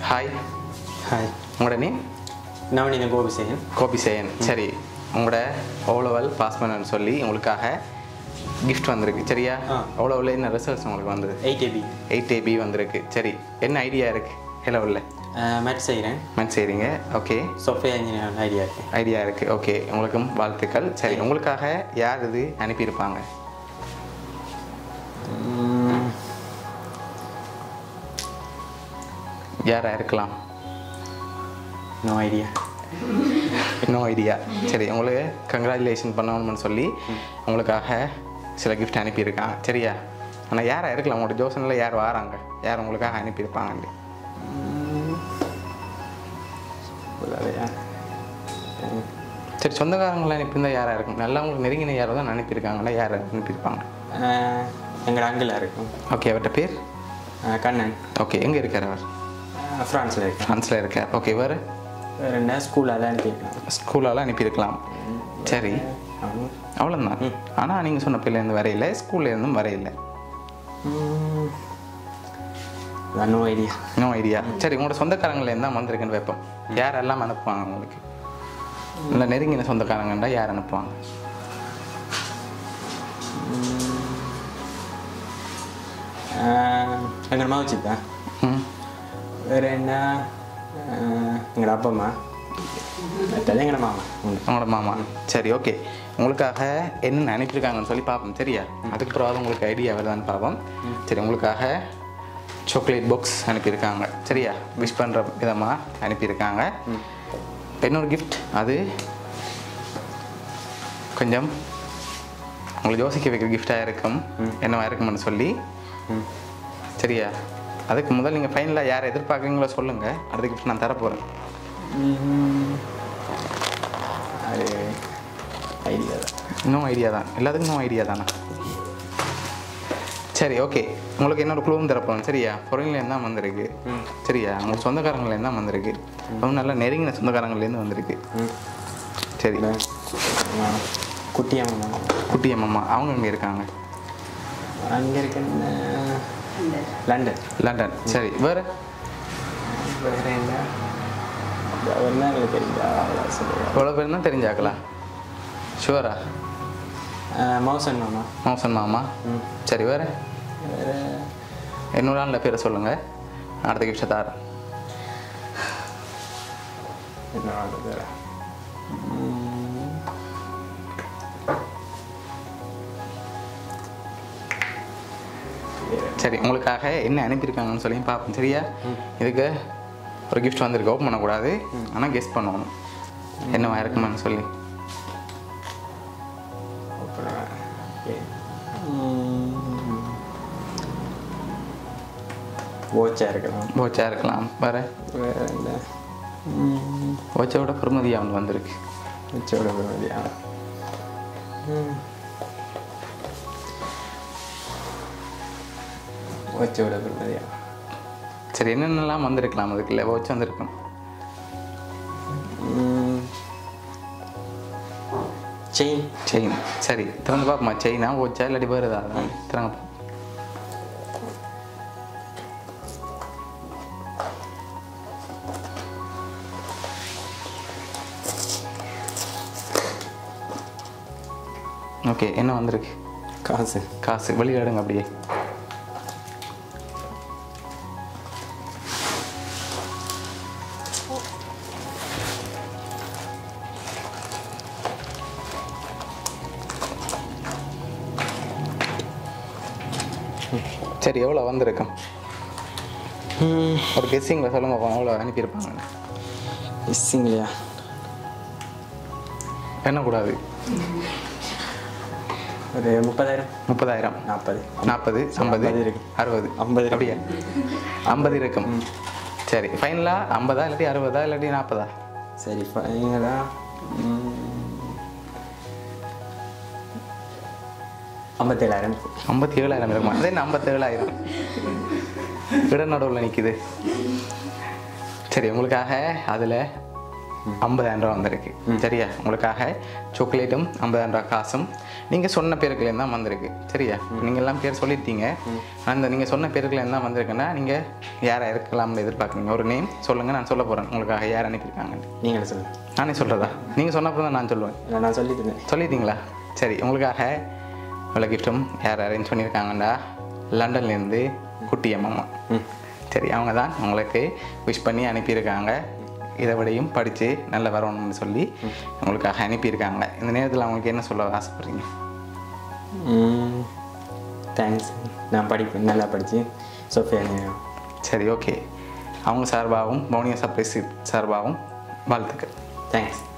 Hi hi உங்களோட name Navaneetha Gopisekan Gopiseyan சரி உங்களோட ஓலவல் பாஸ் பண்ணன்னு சொல்லி உங்களுக்காக கிஃப்ட் வந்திருக்கு சரியா ஆ. ஓலவில் என்ன ரிசல்ட்ஸ் உங்களுக்கு வந்தது எயிட் ஏபி எயிட் ஏபி வந்திருக்கு சரி என்ன ஐடியா இருக்கு ஹெலோவில் மேட் செய்கிறேன் மேன் செய்கிறீங்க ஓகே சாஃப்ட்வேர் இன்ஜினியர் ஐடியா இருக்கு ஐடியா இருக்கு ஓகே உங்களுக்கும் வாழ்த்துக்கள் சரி உங்களுக்காக யார் இது அனுப்பியிருப்பாங்க யாரா இருக்கலாம் நோ ஐடியா நோ ஐடியா சரி உங்களுக்கு கங்க்ராச்சுலேஷன் பண்ணணும்னு சொல்லி உங்களுக்காக சில கிஃப்ட் அனுப்பியிருக்காங்க சரியா ஆனால் யாரா இருக்கலாம் உங்களோட ஜோசனில் யார் வராங்க யார் உங்களுக்காக அனுப்பியிருப்பாங்க சரி சொந்தக்காரங்களை அனுப்பியிருந்தா யாரா இருக்கும் நல்லா உங்களுக்கு நெருங்கின யாரோ தான் அனுப்பியிருக்காங்களா யார் அனுப்பியிருப்பாங்க எங்களோட அங்கிளாக இருக்கும் ஓகே அவர்கிட்ட பேர் அஹ் கண்ணன் ஓகே எங்கே இருக்கார் அவர் ஃப்ரான்ஸில் இருக்கேன் ஃப்ரான்ஸில் இருக்கார் ஓகே வேறு வேறு என்ன ஸ்கூலால் அனுப்பியிருக்கேன் ஸ்கூலால் அனுப்பியிருக்கலாம் சரி அவ்வளோதான் ஆனால் நீங்கள் சொன்ன பிள்ளைலேருந்து வரையில ஸ்கூல்லேருந்தும் வரையில நோ ஐடியா நோ ஐடியா சரி உங்களோட சொந்தக்காரங்களேருந்து தான் வந்திருக்குன்னு வைப்போம் யாரெல்லாம் அனுப்புவாங்க உங்களுக்கு இல்லை நெருங்கின சொந்தக்காரங்கண்டா யார் அனுப்புவாங்க எங்களோட மாவச்சி தான் ம் வேறு என்ன எங்களோட அப்பா அம்மா மற்றது எங்களோட மாமா உண்டு உங்களோட மாமா சரி ஓகே உங்களுக்காக என்னென்ன அனுப்பியிருக்காங்கன்னு சொல்லி பார்ப்போம் சரியா அதுக்கப்புறம் உங்களுக்கு ஐடியா வருதான்னு பார்ப்போம் சரி உங்களுக்காக சாக்லேட் பாக்ஸ் அனுப்பியிருக்காங்க சரியா விஷ் பண்ணுற விதமாக அனுப்பியிருக்காங்க இன்னொரு கிஃப்ட் அது கொஞ்சம் உங்களுக்கு யோசிக்க வைக்கிற கிஃப்டாக இருக்கும் என்னவா இருக்கும்னு சொல்லி சரியா அதுக்கு முதல் நீங்கள் ஃபைனலாக யாரை எதிர்பார்க்குறீங்களோ சொல்லுங்கள் அடுத்த கிஃப்ட் நான் தரப்போகிறேன் அது ஐடியா தான் இன்னும் ஐடியா தான் எல்லாத்துக்கும் இன்னும் ஐடியா தானே சரி ஓகே உங்களுக்கு என்னோட குழுவும் தரப்போம் சரியா பொருள்லேருந்து தான் வந்திருக்கு சரியா உங்களுக்கு சொந்தக்காரங்கள்லேருந்து தான் வந்திருக்கு அவங்க நல்லா நெருங்கின சொந்தக்காரங்கள்லேருந்து வந்திருக்கு சரி குட்டியம்மா குட்டி அம்மா அவங்க இங்கே இருக்காங்க அங்கே இருக்க லண்டன் லண்டன் சரி வேறு வேறு என்ன என்ன எங்களுக்கு தெரிஞ்சா அவ்வளோ சொல்லுவேன் எவ்வளோ பேர் தான் தெரிஞ்சாக்கலாம் ஷுவரா மௌசன் மாமா மௌசன் மாமா ம் சரி வேறு வேறு இன்னொரு ஆளில் பேரை சொல்லுங்கள் அடுத்த கிஃப்ட்டை தாரேன் என்ன ஆகுது சரி உங்களுக்காக என்ன அனுப்பியிருக்காங்கன்னு சொல்லி பார்ப்போம் சரியா இதுக்கு ஒரு கிஃப்ட் வந்திருக்கு ஓப்பன் பண்ணக்கூடாது ஆனால் கெஸ் பண்ணணும் என்னவா இருக்குமான்னு சொல்லி ஓச்சா இருக்கலாம் போச்சா இருக்கலாம் வேறு வேறு என்ன போச்சோட பெருமதியாக ஒன்று வந்திருக்கு உச்சோட பெருமதியா ஓச்சோட பெருமதியா சரி என்னென்னலாம் வந்திருக்கலாம் அதுக்கு இல்லை போச்சு வந்திருக்கும் செயின் செயின் சரி திறந்து பார்ப்போமா செயினா ஓச்சா இல்லாட்டி வேறு ஏதாவது திறங்க பார்ப்போம். ஓகே என்ன வந்திருக்கு காசு காசு வெளியில எடுங்க அப்படியே சரி எவ்வளோ வந்திருக்கும் ஒரு கெஸ்ஸிங்கில் சொல்லுங்க பாப்போம், எவ்வளோ அனுப்பியிருப்பாங்க மிஸ்ஸிங்லையா எண்ணக்கூடாது ஒரு முப்பதாயிரம் முப்பதாயிரம் நாற்பது நாற்பது ஐம்பது ஐம்பது இருக்கு. அறுபது ஐம்பது இருக்கு. அப்படியா ஐம்பது இருக்கும் சரி ஃபைனலாக ஐம்பதா இல்லாட்டி அறுபதா இல்லாட்டி நாற்பதா சரி ஃபைனலா ஐம்பத்தேழாயிரம் ஐம்பத்தி ஏழாயிரம் இருக்குமா அதே ஐம்பத்தேழாயிரம் இட நடுவில் நிற்கிது சரி உங்களுக்காக அதில் ஐம்பதாயிரம் ரூபா வந்திருக்கு சரியா உங்களுக்காக சாக்லேட்டும் ஐம்பதாயிரம் ரூபா காசும் நீங்கள் சொன்ன பேருக்குலேருந்து தான் வந்திருக்கு சரியா நீங்கள் எல்லாம் பேர் சொல்லிட்டீங்க அந்த நீங்கள் சொன்ன பேருக்குலேருந்து தான் வந்திருக்குன்னா நீங்கள் யாரை இருக்கலாம்னு எதிர்பார்க்குறீங்க ஒரு நேம் சொல்லுங்கள் நான் சொல்ல போகிறேன் உங்களுக்காக யார் அனுப்பியிருக்காங்கன்னு நீங்கள் சொல்லுங்கள் நானே சொல்கிறதா நீங்கள் சொன்னப்போ தான் நான் சொல்லுவேன் இல்லை நான் சொல்லிட்டு இருந்தேன் சொல்லிட்டீங்களா சரி உங்களுக்காக இவ்வளோ கிஃப்ட்டும் யார் அரேஞ்ச் பண்ணியிருக்காங்கண்டா லண்டன்லேருந்து குட்டி அம்மா ம் சரி அவங்க தான் உங்களுக்கு விஷ் பண்ணி அனுப்பியிருக்காங்க இதை விடையும் படித்து நல்லா வரணும்னு சொல்லி உங்களுக்காக அனுப்பியிருக்காங்க இந்த நேரத்தில் அவங்களுக்கு என்ன சொல்ல ஆசைப்படுறீங்க தேங்க்ஸ் நான் படிப்பேன் நல்லா படித்து சோஃபியா சரி ஓகே அவங்க சார்பாகவும் மௌனியா சர்ப்ரைஸ் சார்பாகவும் வாழ்த்துக்கள் தேங்க்ஸ்